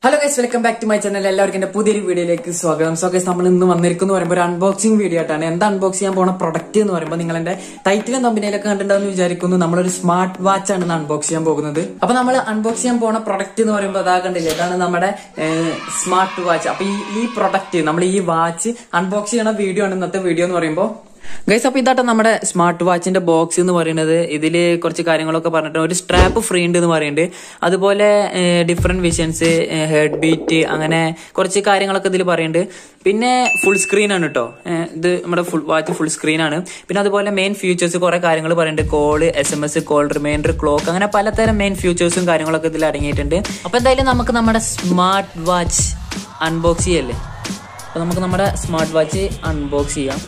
Hello guys welcome back to my channel എല്ലാവർക്കും എന്റെ പുതിയൊരു വീഡിയോയിലേക്ക് സ്വാഗതം സോ ഗൈസ് നമ്മൾ ഇന്ന് വന്നിരിക്കുന്നു പറയുമ്പോൾ ഒരു അൺബോക്സിംഗ് വീഡിയോ ആയിട്ടാണ് എന്താ അൺബോക്സ് ചെയ്യാൻ പോണ പ്രൊഡക്റ്റ് എന്ന് പറയുമ്പോൾ നിങ്ങൾ എന്റെ ടൈറ്റിലും കമ്പനിയിലൊക്കെ കണ്ടിട്ടുണ്ടെന്ന് വിചാരിക്കുന്നു നമ്മളൊരു സ്മാർട്ട് വാച്ച് ആണ് അൺബോക്സ് ചെയ്യാൻ പോകുന്നത് അപ്പൊ നമ്മൾ അൺബോക്സ് ചെയ്യാൻ പോണ പ്രൊഡക്റ്റ് എന്ന് പറയുമ്പോൾ അതാ കണ്ടില്ലേ ഇതാണ് നമ്മുടെ സ്മാർട്ട് വാച്ച് അപ്പൊ ഈ ഈ പ്രൊഡക്റ്റ് നമ്മൾ ഈ വാച്ച് അൺബോക്സ് ചെയ്യണ വീഡിയോ ആണ് ഇന്നത്തെ വീഡിയോ എന്ന് പറയുമ്പോൾ ഗൈസ് അപ്പൊ ഇതാട്ടോ നമ്മുടെ സ്മാർട്ട് വാച്ചിന്റെ ബോക്സ് എന്ന് പറയുന്നത് ഇതില് കുറച്ച് കാര്യങ്ങളൊക്കെ പറഞ്ഞിട്ട് ഒരു സ്ട്രാപ്പ് ഫ്രീ ഉണ്ട് എന്ന് പറയുന്നുണ്ട് അതുപോലെ ഡിഫറെന്റ് വിഷൻസ് ഹെഡ് ബീറ്റ് അങ്ങനെ കുറച്ച് കാര്യങ്ങളൊക്കെ ഇതിൽ പറയുന്നുണ്ട് പിന്നെ ഫുൾ സ്ക്രീൻ ആണ് കേട്ടോ ഇത് നമ്മുടെ ഫുൾ വാച്ച് ഫുൾ സ്ക്രീൻ ആണ് പിന്നെ അതുപോലെ മെയിൻ ഫീച്ചേഴ്സ് കുറെ കാര്യങ്ങൾ പറയുന്നുണ്ട് call S M S call reminder clock അങ്ങനെ പലതരം മെയിൻ ഫീച്ചേഴ്സും കാര്യങ്ങളൊക്കെ ഇതിൽ അടങ്ങിയിട്ടുണ്ട് അപ്പൊ എന്തായാലും നമുക്ക് നമ്മുടെ സ്മാർട്ട് വാച്ച് അൺബോക്സ് ചെയ്യല്ലേ അപ്പൊ നമുക്ക് നമ്മുടെ സ്മാർട്ട് വാച്ച് അൺബോക്സ് ചെയ്യാം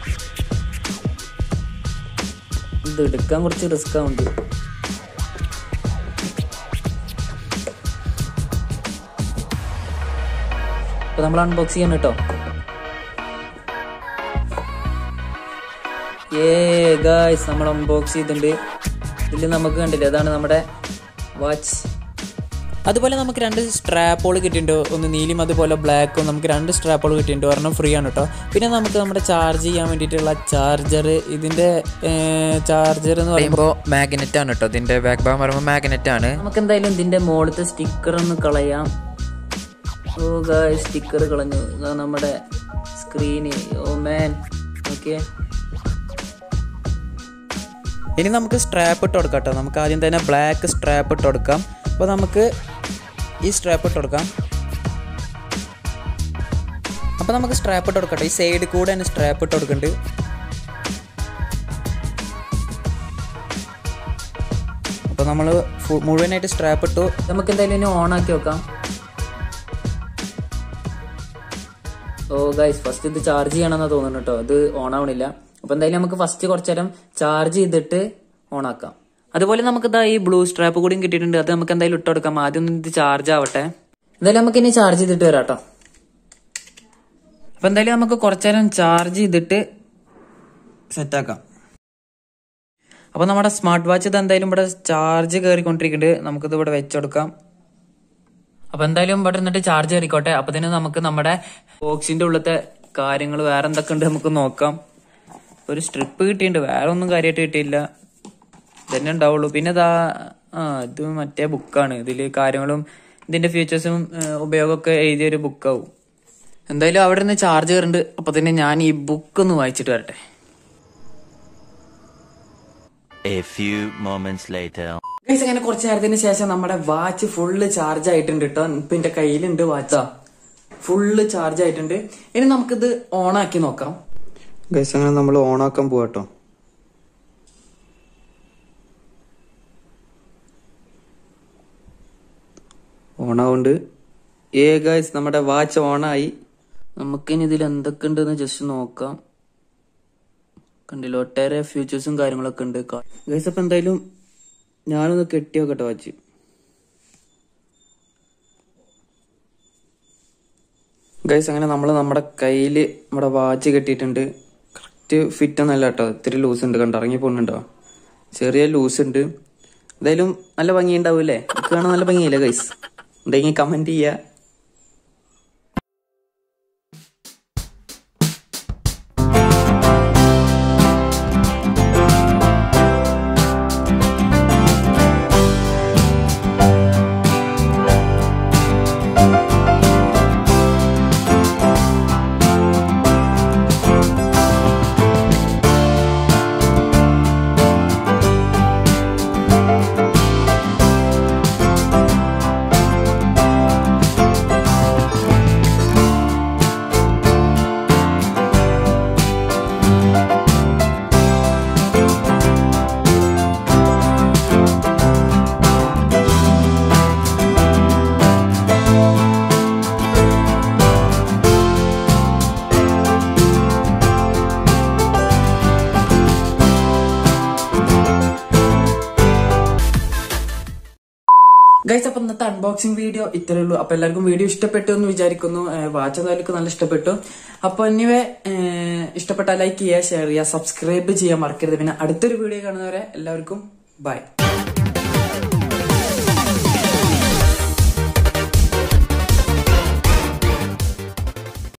ഇത് എടുക്കാൻ കുറച്ച് റിസ്ക് ആവുന്നുണ്ട് അപ്പൊ നമ്മൾ അൺബോക്സ് ചെയ്യണം കേട്ടോ ഏ ഗായ്സ് നമ്മൾ അൺബോക്സ് ചെയ്തിട്ടുണ്ട് ഇതിൽ നമുക്ക് കണ്ടില്ലേ അതാണ് നമ്മുടെ വാച്ച് അതുപോലെ നമുക്ക് രണ്ട് സ്ട്രാപ്പുകൾ കിട്ടിയിട്ടുണ്ട് ഒന്ന് നീലും അതുപോലെ ബ്ലാക്കും നമുക്ക് രണ്ട് സ്ട്രാപ്പുകൾ കിട്ടിയിട്ടുണ്ട് ഒരെണ്ണം ഫ്രീ ആണ് കേട്ടോ പിന്നെ നമുക്ക് നമ്മുടെ ചാർജ് ചെയ്യാൻ വേണ്ടിയിട്ടുള്ള ചാർജർ ഇതിന്റെ ചാർജർ എന്ന് പറയുമ്പോൾ മാഗ്നറ്റ് ആണ് കേട്ടോ ഇതിന്റെ ബാക്ക് ഭാഗം പറയുമ്പോൾ മാഗ്നറ്റ് ആണ് നമുക്ക് എന്തായാലും ഇതിന്റെ മുകളിലത്തെ സ്റ്റിക്കർ ഒന്ന് കളയാം ഓ ഗായ് സ്റ്റിക്കർ കളഞ്ഞു ഇതാ നമ്മുടെ സ്ക്രീന് ഓ മാൻ ഓക്കെ ഇനി നമുക്ക് സ്ട്രാപ്പ് ഇട്ട് കൊടുക്കാം കേട്ടോ നമുക്ക് ആദ്യം തന്നെ ബ്ലാക്ക് സ്ട്രാപ്പ് ഇട്ട് കൊടുക്കാം അപ്പോൾ നമുക്ക് ഈ സ്ട്രാപ്പ് ഇട്ട് കൊടുക്കാം അപ്പോൾ നമുക്ക് സ്ട്രാപ്പ് ഇട്ട് കൊടുക്കട്ടെ ഈ സൈഡിൽ കൂടെ തന്നെ സ്ട്രാപ്പ് ഇട്ട് കൊടുക്കുന്നുണ്ട് അപ്പോൾ നമ്മൾ മുഴുവനായിട്ട് സ്ട്രാപ്പ് ഇട്ടു നമുക്ക് എന്തായാലും ഇനി ഓൺ ആക്കി വെക്കാം ഓ ഗൈസ് ഫസ്റ്റ് ഇത് ചാർജ് ചെയ്യണമെന്നാ തോന്നുന്നു കേട്ടോ ഇത് ഓൺ ആവണില്ല അപ്പൊ എന്തായാലും നമുക്ക് ഫസ്റ്റ് കുറച്ചു നേരം ചാർജ് ചെയ്തിട്ട് ഓൺ ആക്കാം അതുപോലെ നമുക്ക് ഇതാ ഈ ബ്ലൂ സ്ട്രാപ്പ് കൂടിയും കിട്ടിയിട്ടുണ്ട് അത് നമുക്ക് എന്തായാലും ഇട്ട് കൊടുക്കാം ആദ്യം ഒന്ന് ഇത് ചാർജ് ആവട്ടെ എന്തായാലും നമുക്ക് ഇനി ചാർജ് ചെയ്തിട്ട് വരാം കേട്ടോ അപ്പൊ എന്തായാലും നമുക്ക് കുറച്ചു നേരം ചാർജ് ചെയ്തിട്ട് സെറ്റാക്കാം അപ്പൊ നമ്മുടെ സ്മാർട്ട് വാച്ച് ഇത് എന്തായാലും ഇവിടെ ചാർജ് കയറിക്കൊണ്ടിരിക്കുന്നുണ്ട് നമുക്കിത് ഇവിടെ വെച്ചെടുക്കാം അപ്പൊ എന്തായാലും ഇവിടെ നിന്നിട്ട് ചാർജ് കയറിക്കോട്ടെ അപ്പൊ തന്നെ നമുക്ക് നമ്മുടെ ബോക്സിന്റെ ഉള്ളത്തെ കാര്യങ്ങൾ വേറെ എന്തൊക്കെ ഉണ്ട് നമുക്ക് നോക്കാം ഒരു സ്ട്രിപ്പ് കിട്ടിയിട്ടുണ്ട് വേറെ ഒന്നും കാര്യമായിട്ട് കിട്ടിയില്ല ഇതന്നെ ഉണ്ടാവുള്ളൂ പിന്നെ ഇതാ ആ ഇത് മറ്റേ ബുക്കാണ് ഇതില് കാര്യങ്ങളും ഇതിന്റെ ഫീച്ചേഴ്സും ഉപയോഗമൊക്കെ എഴുതിയ ഒരു ബുക്കാവും എന്തായാലും അവിടെ നിന്ന് ചാർജ് കയറുന്നുണ്ട് അപ്പൊ തന്നെ ഞാൻ ഈ ബുക്ക് ഒന്ന് വായിച്ചിട്ട് വരട്ടെ A few moments later. Guys അങ്ങനെ കുറച്ച് നേരത്തിന് ശേഷം നമ്മുടെ വാച്ച് ഫുള്ള് ചാർജ് ആയിട്ടുണ്ട് കേട്ടോ ഇപ്പൊ എന്റെ കയ്യിലുണ്ട് വാച്ചാ ഫുള്ള് ചാർജ് ആയിട്ടുണ്ട് ഇനി നമുക്കിത് ഓൺ ആക്കി നോക്കാം ഗൈസ് അങ്ങനെ നമ്മൾ ഓണാക്കാൻ പോവാട്ടോ ഓണാവുണ്ട് ഏ ഗൈസ് നമ്മുടെ വാച്ച് ഓണായി നമുക്കിനി ഇതിൽ എന്തൊക്കെ ഉണ്ടെന്ന് ജസ്റ്റ് നോക്കാം കണ്ടില്ല ഒട്ടേറെ ഫ്യൂച്ചേഴ്സും കാര്യങ്ങളൊക്കെ ഉണ്ട് ഗൈസ് അപ്പൊ എന്തായാലും ഞാനൊന്ന് കെട്ടി നോക്കട്ടെ വാച്ച് ഗൈസ് അങ്ങനെ നമ്മൾ നമ്മുടെ കയ്യിൽ നമ്മുടെ വാച്ച് കെട്ടിയിട്ടുണ്ട് കറക്റ്റ് ഫിറ്റ് ഒന്നല്ല കേട്ടോ ഇത്തിരി ലൂസ് ഉണ്ട് കണ്ടോ ഇറങ്ങി പോകുന്നുണ്ടോ ചെറിയ ലൂസ് ഉണ്ട് എന്തായാലും നല്ല ഭംഗി ഉണ്ടാവൂലേ കാണാൻ നല്ല ഭംഗിയില്ലേ ഗൈസ് ഉണ്ടെങ്കിൽ കമന്റ് ചെയ്യുക ഗൈസ് അപ്പൊ ഇന്നത്തെ അൺബോക്സിംഗ് വീഡിയോ ഇത്രേ ഉള്ളൂ അപ്പൊ എല്ലാവർക്കും വീഡിയോ ഇഷ്ടപ്പെട്ടു എന്ന് വിചാരിക്കുന്നു വാച്ച് എന്തായാലും നല്ല ഇഷ്ടപ്പെട്ടു അപ്പൊ ഇനിവേ ഇഷ്ടപ്പെട്ട ലൈക്ക് ചെയ്യുക ഷെയർ ചെയ്യുക സബ്സ്ക്രൈബ് ചെയ്യാൻ മറക്കരുത് പിന്നെ അടുത്തൊരു വീഡിയോ കാണുന്നവരെ എല്ലാവർക്കും ബൈ